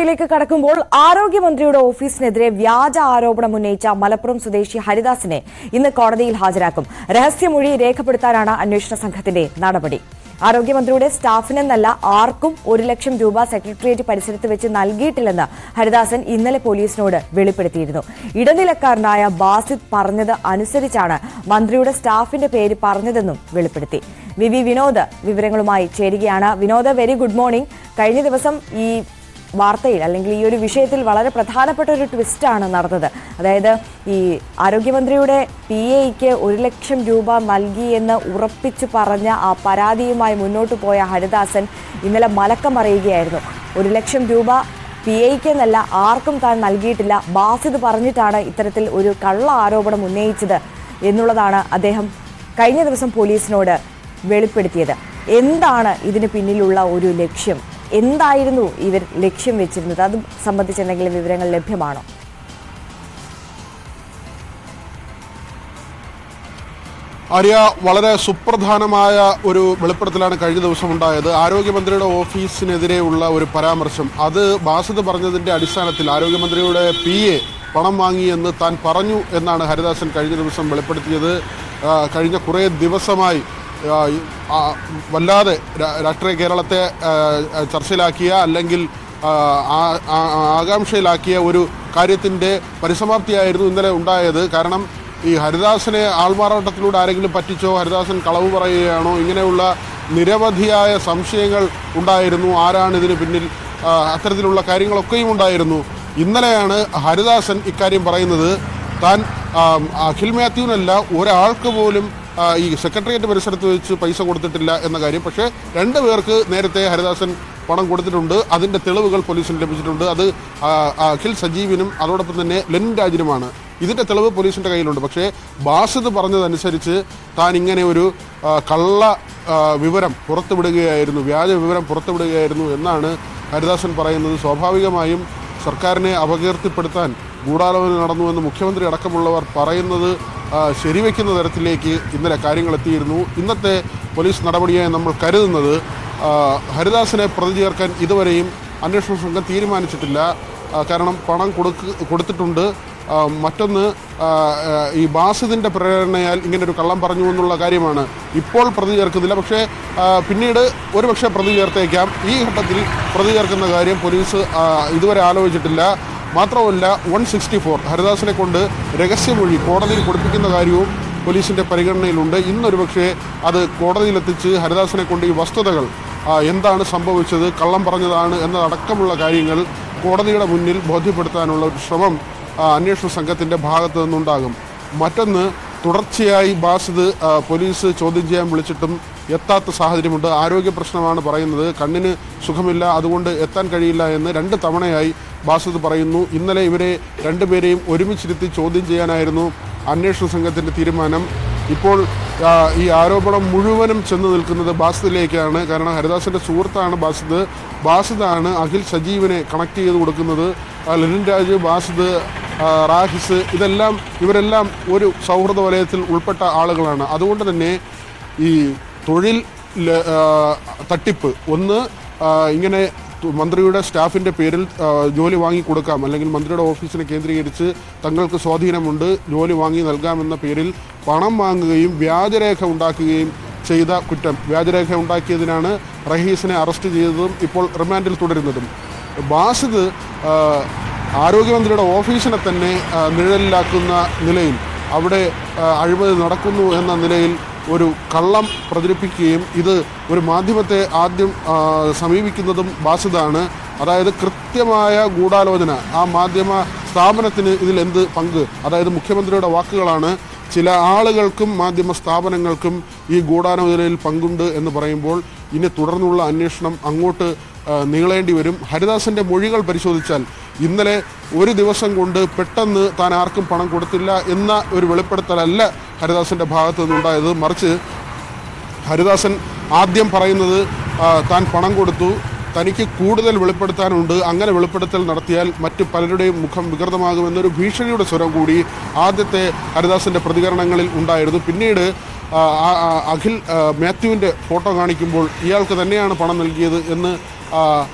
വാർത്തയിലേക്ക് കടക്കുമ്പോൾ ആരോഗ്യമന്ത്രിയുടെ ഓഫീസിനെതിരെ വ്യാജ ആരോപണം ഉന്നയിച്ച മലപ്പുറം സ്വദേശി ഹരിദാസിനെ ഇന്ന് കോടതിയിൽ ഹാജരാക്കും രഹസ്യമൊഴി രേഖപ്പെടുത്താനാണ് അന്വേഷണ സംഘത്തിന്റെ നടപടി ആരോഗ്യമന്ത്രിയുടെ സ്റ്റാഫിനെന്നല്ല ആർക്കും ഒരു ലക്ഷം രൂപ സെക്രട്ടേറിയറ്റ് പരിസരത്ത് വെച്ച് നൽകിയിട്ടില്ലെന്ന് ഹരിദാസൻ ഇന്നലെ പോലീസിനോട് വെളിപ്പെടുത്തിയിരുന്നു ഇടനിലക്കാരനായ ബാസിദ് പറഞ്ഞത് അനുസരിച്ചാണ് മന്ത്രിയുടെ സ്റ്റാഫിന്റെ പേര് പറഞ്ഞതെന്നും വെളിപ്പെടുത്തി വി വി വിനോദ് വിവരങ്ങളുമായി ചേരുകയാണ് വിനോദ് വെരി ഗുഡ് മോർണിംഗ് കഴിഞ്ഞ ദിവസം ഈ വാർത്തയിൽ അല്ലെങ്കിൽ ഈ ഒരു വിഷയത്തിൽ വളരെ പ്രധാനപ്പെട്ട ഒരു ട്വിസ്റ്റാണ് നടന്നത് അതായത് ഈ ആരോഗ്യമന്ത്രിയുടെ പി എക്ക് ഒരു ലക്ഷം രൂപ നൽകി എന്ന് ഉറപ്പിച്ചു പറഞ്ഞ ആ പരാതിയുമായി മുന്നോട്ട് പോയ ഹരിദാസൻ ഇന്നലെ മലക്കം അറിയുകയായിരുന്നു ഒരു ലക്ഷം രൂപ പി എക്ക് എന്നല്ല ആർക്കും താൻ നൽകിയിട്ടില്ല ബാസിത് പറഞ്ഞിട്ടാണ് ഇത്തരത്തിൽ ഒരു കള്ള ആരോപണം ഉന്നയിച്ചത് എന്നുള്ളതാണ് അദ്ദേഹം കഴിഞ്ഞ ദിവസം പോലീസിനോട് വെളിപ്പെടുത്തിയത് എന്താണ് ഇതിന് പിന്നിലുള്ള ഒരു ലക്ഷ്യം എന്തായിരുന്നു ഇവർ ലക്ഷ്യം വെച്ചിരുന്നത് അത് സംബന്ധിച്ച് എന്തെങ്കിലും വിവരങ്ങൾ ലഭ്യമാണോ ആര്യ വളരെ സുപ്രധാനമായ ഒരു വെളിപ്പെടുത്തലാണ് കഴിഞ്ഞ ദിവസം ഉണ്ടായത് ആരോഗ്യമന്ത്രിയുടെ ഓഫീസിനെതിരെയുള്ള ഒരു പരാമർശം അത് ബാസിത് പറഞ്ഞതിന്റെ അടിസ്ഥാനത്തിൽ ആരോഗ്യമന്ത്രിയുടെ പി എ പണം വാങ്ങിയെന്ന് താൻ പറഞ്ഞു എന്നാണ് ഹരിദാസൻ കഴിഞ്ഞ ദിവസം വെളിപ്പെടുത്തിയത് ആ, കഴിഞ്ഞ കുറേ ദിവസമായി ആ, ഈ, ആ, വല്ലാതെ രാ- രാഷ്ട്രീയ കേരളത്തെ ആ, ചർച്ചയിലാക്കിയ അല്ലെങ്കിൽ ആ, ആ- ആ- ആകാംക്ഷയിലാക്കിയ ഒരു കാര്യത്തിൻ്റെ പരിസമാപ്തിയായിരുന്നു ഇന്നലെ ഉണ്ടായത് കാരണം ഈ ഹരിദാസനെ ആൾമാറാട്ടത്തിലൂടെ ആരെങ്കിലും പറ്റിച്ചോ ഹരിദാസൻ കളവ് പറയുകയാണോ ഇങ്ങനെയുള്ള നിരവധിയായ സംശയങ്ങൾ ഉണ്ടായിരുന്നു ആരാണ് ഇതിന് പിന്നിൽ ആ, അത്തരത്തിലുള്ള കാര്യങ്ങളൊക്കെയും ഉണ്ടായിരുന്നു ഇന്നലെയാണ് ഹരിദാസൻ ഇക്കാര്യം പറയുന്നത് താൻ ആ, അഖിൽ മാത്യുവിനല്ല ഒരാൾക്ക് പോലും ആ, ഈ സെക്രട്ടേറിയറ്റ് പരിസരത്ത് വെച്ച് പൈസ കൊടുത്തിട്ടില്ല എന്ന കാര്യം പക്ഷേ രണ്ട് പേർക്ക് നേരത്തെ ഹരിദാസൻ പണം കൊടുത്തിട്ടുണ്ട് അതിൻ്റെ തെളിവുകൾ പോലീസിന് ലഭിച്ചിട്ടുണ്ട് അത് ആ, ആ, അഖിൽ സജീവിനും അതോടൊപ്പം തന്നെ ലെനിൻ രാജിനുമാണ് ഇതിൻ്റെ തെളിവ് പോലീസിൻ്റെ കയ്യിലുണ്ട് പക്ഷേ ബാസിത് പറഞ്ഞതനുസരിച്ച് താൻ ഇങ്ങനെ ഒരു ആ, കള്ള ആ, വിവരം പുറത്തുവിടുകയായിരുന്നു വ്യാജ വിവരം പുറത്തുവിടുകയായിരുന്നു എന്നാണ് ഹരിദാസൻ പറയുന്നത് സ്വാഭാവികമായും സർക്കാരിനെ അപകീർത്തിപ്പെടുത്താൻ ഗൂഢാലോചന നടന്നുവെന്ന് മുഖ്യമന്ത്രി അടക്കമുള്ളവർ പറയുന്നത് ആ, ശരിവെക്കുന്ന തരത്തിലേക്ക് ഇന്നലെ കാര്യങ്ങൾ എത്തിയിരുന്നു ഇന്നത്തെ പോലീസ് നടപടിയായി നമ്മൾ കരുതുന്നത് ആ, ഹരിദാസിനെ പ്രതി ചേർക്കാൻ ഇതുവരെയും അന്വേഷണ സംഘം തീരുമാനിച്ചിട്ടില്ല ആ, കാരണം പണം കൊടുക്ക് കൊടുത്തിട്ടുണ്ട് ആ, മറ്റൊന്ന് ആ, ആ, ഈ ബാസിദിൻ്റെ പ്രേരണയാൽ ഇങ്ങനെ ഒരു കള്ളം പറഞ്ഞു എന്നുള്ള കാര്യമാണ് ഇപ്പോൾ പ്രതി ചേർക്കുന്നില്ല പക്ഷേ ആ, പിന്നീട് ഒരുപക്ഷെ പ്രതി ചേർത്തേക്കാം ഈ ഘട്ടത്തിൽ പ്രതി ചേർക്കുന്ന കാര്യം പോലീസ് ആ, ഇതുവരെ ആലോചിച്ചിട്ടില്ല മാത്രമല്ല വൺ സിക്സ്റ്റി ഫോർ ഹരിദാസിനെ കൊണ്ട് രഹസ്യമൊഴി കോടതിയിൽ കൊടുപ്പിക്കുന്ന കാര്യവും പോലീസിൻ്റെ പരിഗണനയിലുണ്ട് ഇന്നൊരു പക്ഷേ അത് കോടതിയിലെത്തിച്ച് ഹരിദാസിനെ കൊണ്ട് ഈ വസ്തുതകൾ ആ, എന്താണ് സംഭവിച്ചത് കള്ളം പറഞ്ഞതാണ് എന്നതടക്കമുള്ള കാര്യങ്ങൾ കോടതിയുടെ മുന്നിൽ ബോധ്യപ്പെടുത്താനുള്ള ഒരു ശ്രമം ആ, അന്വേഷണ സംഘത്തിൻ്റെ ഭാഗത്തു നിന്നുണ്ടാകും മറ്റൊന്ന് തുടർച്ചയായി ബാസിത് ആ, പോലീസ് ചോദ്യം ചെയ്യാൻ വിളിച്ചിട്ടും എത്താത്ത സാഹചര്യമുണ്ട് ആരോഗ്യ പ്രശ്നമാണ് പറയുന്നത് കണ്ണിന് സുഖമില്ല അതുകൊണ്ട് എത്താൻ കഴിയില്ല എന്ന് രണ്ട് തവണയായി ബാസിത് പറയുന്നു ഇന്നലെ ഇവരെ രണ്ടുപേരെയും ഒരുമിച്ചിരുത്തി ചോദ്യം ചെയ്യാനായിരുന്നു അന്വേഷണ സംഘത്തിൻ്റെ തീരുമാനം ഇപ്പോൾ ആ, ഈ ആരോപണം മുഴുവനും ചെന്ന് നിൽക്കുന്നത് ബാസിദിലേക്കാണ് കാരണം ഹരിദാസിൻ്റെ സുഹൃത്താണ് ബാസിദ് ബാസിദാണ് അഖിൽ സജീവിനെ കണക്ട് ചെയ്ത് കൊടുക്കുന്നത് ആ, ലെനിൻ രാജ് ബാസിദ് ആ, റാഹിസ് ഇതെല്ലാം ഇവരെല്ലാം ഒരു സൗഹൃദ വലയത്തിൽ ഉൾപ്പെട്ട ആളുകളാണ് അതുകൊണ്ട് തന്നെ ഈ തൊഴിൽ ല- ആ, തട്ടിപ്പ് ഒന്ന് ആ, ഇങ്ങനെ തു- മന്ത്രിയുടെ സ്റ്റാഫിൻ്റെ പേരിൽ ആ, ജോലി വാങ്ങി കൊടുക്കാം അല്ലെങ്കിൽ മന്ത്രിയുടെ ഓഫീസിനെ കേന്ദ്രീകരിച്ച് തങ്ങൾക്ക് സ്വാധീനമുണ്ട് ജോലി വാങ്ങി നൽകാമെന്ന പേരിൽ പണം വാങ്ങുകയും വ്യാജരേഖ ഉണ്ടാക്കുകയും ചെയ്ത കുറ്റം വ്യാജരേഖ ഉണ്ടാക്കിയതിനാണ് റഹീസിനെ അറസ്റ്റ് ചെയ്തതും ഇപ്പോൾ റിമാൻഡിൽ തുടരുന്നതും ബാസിദ് ആ, ആരോഗ്യമന്ത്രിയുടെ ഓഫീസിനെ തന്നെ ആ, നിഴലിലാക്കുന്ന നിലയിൽ അവിടെ ആ, അഴിമതി നടക്കുന്നു എന്ന നിലയിൽ ഒരു കള്ളം പ്രചരിപ്പിക്കുകയും ഇത് ഒരു മാധ്യമത്തെ ആദ്യം ആ, സമീപിക്കുന്നതും ബാസിദാണ് അതായത് കൃത്യമായ ഗൂഢാലോചന ആ മാധ്യമ സ്ഥാപനത്തിന് ഇതിൽ എന്ത് പങ്ക് അതായത് മുഖ്യമന്ത്രിയുടെ വാക്കുകളാണ് ചില ആളുകൾക്കും മാധ്യമ സ്ഥാപനങ്ങൾക്കും ഈ ഗൂഢാലോചനയിൽ പങ്കുണ്ട് എന്ന് പറയുമ്പോൾ ഇനി തുടർന്നുള്ള അന്വേഷണം അങ്ങോട്ട് ആ, നീളേണ്ടി വരും ഹരിദാസന്റെ മൊഴികൾ പരിശോധിച്ചാൽ ഇന്നലെ ഒരു ദിവസം കൊണ്ട് പെട്ടെന്ന് താൻ ആർക്കും പണം കൊടുത്തില്ല എന്ന ഒരു വെളിപ്പെടുത്തലല്ല ഹരിദാസന്റെ ഭാഗത്തു നിന്നുണ്ടായത് മറിച്ച് ഹരിദാസൻ ആദ്യം പറയുന്നത് ആ, താൻ പണം കൊടുത്തു തനിക്ക് കൂടുതൽ വെളിപ്പെടുത്താനുണ്ട് അങ്ങനെ വെളിപ്പെടുത്തൽ നടത്തിയാൽ മറ്റു പലരുടെയും മുഖം വികൃതമാകുമെന്നൊരു ഭീഷണിയുടെ സ്വരം കൂടി ആദ്യത്തെ ഹരിദാസിൻ്റെ പ്രതികരണങ്ങളിൽ ഉണ്ടായിരുന്നു പിന്നീട് ആ, ആ, ആ, അഖിൽ ആ, മാത്യുവിൻ്റെ ഫോട്ടോ കാണിക്കുമ്പോൾ ഇയാൾക്ക് തന്നെയാണ് പണം നൽകിയത് എന്ന് ആ,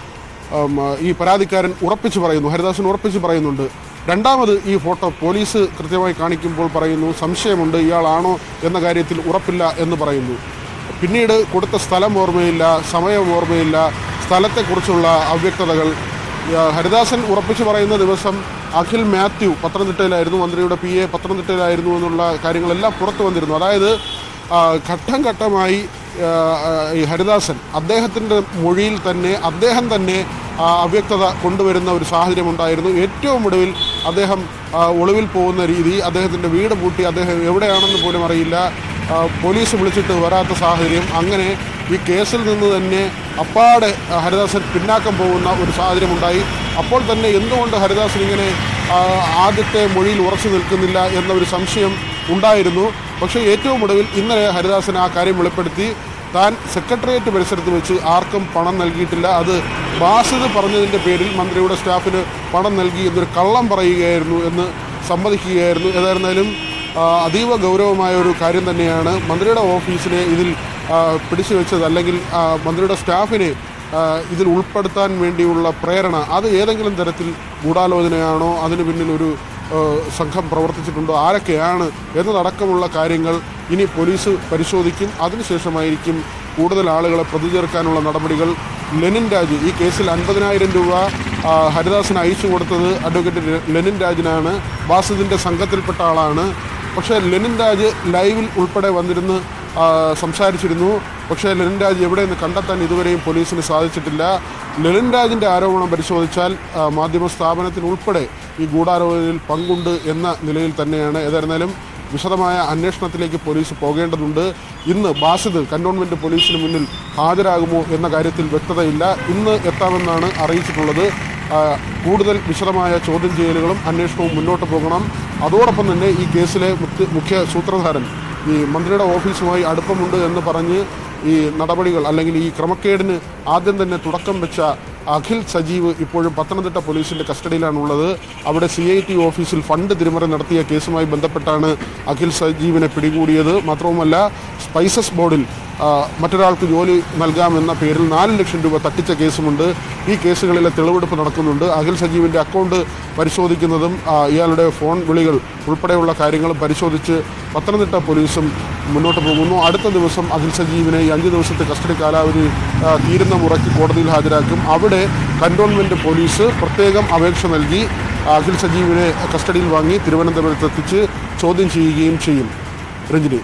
ഉം, ഈ പരാതിക്കാരൻ ഉറപ്പിച്ച് പറയുന്നു ഹരിദാസൻ ഉറപ്പിച്ച് പറയുന്നുണ്ട് രണ്ടാമത് ഈ ഫോട്ടോ പോലീസ് കൃത്യമായി കാണിക്കുമ്പോൾ പറയുന്നു സംശയമുണ്ട് ഇയാളാണോ എന്ന കാര്യത്തിൽ ഉറപ്പില്ല എന്ന് പറയുന്നു പിന്നീട് കൊടുത്ത സ്ഥലം ഓർമ്മയില്ല സമയം ഓർമ്മയില്ല സ്ഥലത്തെക്കുറിച്ചുള്ള അവ്യക്തതകൾ ആ, ഹരിദാസൻ ഉറപ്പിച്ചു പറയുന്ന ദിവസം അഖിൽ മാത്യു പത്തനംതിട്ടയിലായിരുന്നു മന്ത്രിയുടെ പി എ പത്തനംതിട്ടയിലായിരുന്നു എന്നുള്ള കാര്യങ്ങളെല്ലാം പുറത്തു വന്നിരുന്നു അതായത് ആ, ഘട്ടം ഘട്ടമായി ആ, ആ, ഈ ഹരിദാസൻ അദ്ദേഹത്തിൻ്റെ മൊഴിയിൽ തന്നെ അദ്ദേഹം തന്നെ ആ, അവ്യക്തത കൊണ്ടുവരുന്ന ഒരു സാഹചര്യം ഉണ്ടായിരുന്നു ഏറ്റവും ഒടുവിൽ അദ്ദേഹം ആ, ഒളിവിൽ പോകുന്ന രീതി അദ്ദേഹത്തിൻ്റെ വീട് പൂട്ടി അദ്ദേഹം എവിടെയാണെന്ന് പോലും അറിയില്ല ആ, പോലീസ് വിളിച്ചിട്ട് വരാത്ത സാഹചര്യം അങ്ങനെ ഈ കേസിൽ നിന്ന് തന്നെ അപ്പാടെ ആ, ഹരിദാസൻ പിന്നാക്കം പോകുന്ന ഒരു സാഹചര്യം ഉണ്ടായി അപ്പോൾ തന്നെ എന്തുകൊണ്ട് ഹരിദാസൻ ഇങ്ങനെ ആ, ആദ്യത്തെ മൊഴിയിൽ ഉറച്ചു നിൽക്കുന്നില്ല എന്ന ഒരു സംശയം ഉണ്ടായിരുന്നു പക്ഷേ ഏറ്റവും ഒടുവിൽ ഇന്നലെ ഹരിദാസൻ ആ കാര്യം വെളിപ്പെടുത്തി താൻ സെക്രട്ടേറിയറ്റ് പരിസരത്ത് വെച്ച് ആർക്കും പണം നൽകിയിട്ടില്ല അത് ബാസിത് പറഞ്ഞതിൻ്റെ പേരിൽ മന്ത്രിയുടെ സ്റ്റാഫിന് പണം നൽകി എന്നൊരു കള്ളം പറയുകയായിരുന്നു എന്ന് സമ്മതിക്കുകയായിരുന്നു ഏതായിരുന്നാലും ആ, അതീവ ഗൗരവമായ ഒരു കാര്യം തന്നെയാണ് മന്ത്രിയുടെ ഓഫീസിനെ ഇതിൽ ആ, പിടിച്ചു വെച്ചത് അല്ലെങ്കിൽ ആ, മന്ത്രിയുടെ സ്റ്റാഫിനെ ആ, ഇതിൽ ഉൾപ്പെടുത്താൻ വേണ്ടിയുള്ള പ്രേരണ അത് ഏതെങ്കിലും തരത്തിൽ ഗൂഢാലോചനയാണോ അതിന് പിന്നിൽ ഒരു ആ, സംഘം പ്രവർത്തിച്ചിട്ടുണ്ടോ ആരൊക്കെയാണ് എന്നതടക്കമുള്ള കാര്യങ്ങൾ ഇനി പോലീസ് പരിശോധിക്കും അതിനുശേഷമായിരിക്കും കൂടുതൽ ആളുകളെ പ്രതി ചേർക്കാനുള്ള നടപടികൾ ലെനിൻ രാജ് ഈ കേസിൽ അൻപതിനായിരം രൂപ ആ, ഹരിദാസിന് അയച്ചു കൊടുത്തത് അഡ്വക്കേറ്റ് ലെനിൻ രാജിനാണ് ബാസിദിൻ്റെ സംഘത്തിൽപ്പെട്ട ആളാണ് പക്ഷേ ലെനിൻ രാജ് ലൈവിൽ ഉൾപ്പെടെ വന്നിരുന്ന് ആ, സംസാരിച്ചിരുന്നു പക്ഷേ ലെനിൻ രാജ് എവിടെയെന്ന് കണ്ടെത്താൻ ഇതുവരെയും പോലീസിന് സാധിച്ചിട്ടില്ല ലെനിൻ രാജിൻ്റെ ആരോപണം പരിശോധിച്ചാൽ ആ, മാധ്യമ സ്ഥാപനത്തിന് ഉൾപ്പെടെ ഈ ഗൂഢാലോചനയിൽ പങ്കുണ്ട് എന്ന നിലയിൽ തന്നെയാണ് ഏതായിരുന്നാലും വിശദമായ അന്വേഷണത്തിലേക്ക് പോലീസ് പോകേണ്ടതുണ്ട് ഇന്ന് ബാസിദ് കന്റോൺമെന്റ് പോലീസിന് മുന്നിൽ ഹാജരാകുമോ എന്ന കാര്യത്തിൽ വ്യക്തതയില്ല ഇന്ന് എത്താമെന്നാണ് അറിയിച്ചിട്ടുള്ളത് ആ, കൂടുതൽ വിശദമായ ചോദ്യം ചെയ്യലുകളും അന്വേഷണവും മുന്നോട്ട് പോകണം അതോടൊപ്പം തന്നെ ഈ കേസിലെ മുഖ്യ- മുഖ്യ സൂത്രധാരൻ ഈ മന്ത്രിയുടെ ഓഫീസുമായി അടുപ്പമുണ്ട് എന്ന് പറഞ്ഞ് ഈ നടപടികൾ അല്ലെങ്കിൽ ഈ ക്രമക്കേടിന് ആദ്യം തന്നെ തുടക്കം വെച്ച അഖിൽ സജീവ് ഇപ്പോഴും പത്തനംതിട്ട പോലീസിന്റെ കസ്റ്റഡിയിലാണുള്ളത് അവിടെ സി ഐ ടി ഓഫീസിൽ ഫണ്ട് തിരിമറി നടത്തിയ കേസുമായി ബന്ധപ്പെട്ടാണ് അഖിൽ സജീവിനെ പിടികൂടിയത് മാത്രവുമല്ല സ്പൈസസ് ബോർഡിൽ ആ, മറ്റൊരാൾക്ക് ജോലി നൽകാമെന്ന പേരിൽ നാല് ലക്ഷം രൂപ തട്ടിച്ച കേസുമുണ്ട് ഈ കേസുകളിലെ തെളിവെടുപ്പ് നടക്കുന്നുണ്ട് അഖിൽ സജീവിൻ്റെ അക്കൗണ്ട് പരിശോധിക്കുന്നതും ആ, ഇയാളുടെ ഫോൺ വിളികൾ ഉൾപ്പെടെയുള്ള കാര്യങ്ങൾ പരിശോധിച്ച് പത്തനംതിട്ട പോലീസും മുന്നോട്ട് പോകുന്നു അടുത്ത ദിവസം അഖിൽ സജീവിനെ ഈ അഞ്ച് ദിവസത്തെ കസ്റ്റഡി കാലാവധി ആ, തീരുന്ന മുറയ്ക്ക് കോടതിയിൽ ഹാജരാക്കും അവിടെ കന്റോൺമെന്റ് പോലീസ് പ്രത്യേകം അപേക്ഷ നൽകി അഖിൽ സജീവിനെ കസ്റ്റഡിയിൽ വാങ്ങി തിരുവനന്തപുരത്ത് എത്തിച്ച് ചോദ്യം ചെയ്യുകയും ചെയ്യും രഞ്ജിനി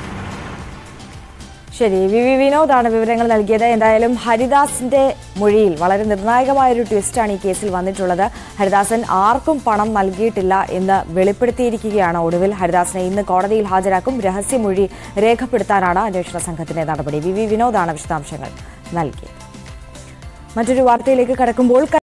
ശരി വി വി വിനോദാണ് വിവരങ്ങൾ നൽകിയത് എന്തായാലും ഹരിദാസിന്റെ മൊഴിയിൽ വളരെ നിർണായകമായ ഒരു ട്വിസ്റ്റാണ് ഈ കേസിൽ വന്നിട്ടുള്ളത് ഹരിദാസൻ ആർക്കും പണം നൽകിയിട്ടില്ല എന്ന് വെളിപ്പെടുത്തിയിരിക്കുകയാണ് ഒടുവിൽ ഹരിദാസിനെ ഇന്ന് കോടതിയിൽ ഹാജരാക്കും രഹസ്യമൊഴി രേഖപ്പെടുത്താനാണ് അന്വേഷണ സംഘത്തിന്റെ നടപടി വി വി വിനോദാണ് വിശദാംശങ്ങൾ നൽകിയത് മറ്റൊരു വാർത്തയിലേക്ക് കടക്കുമ്പോൾ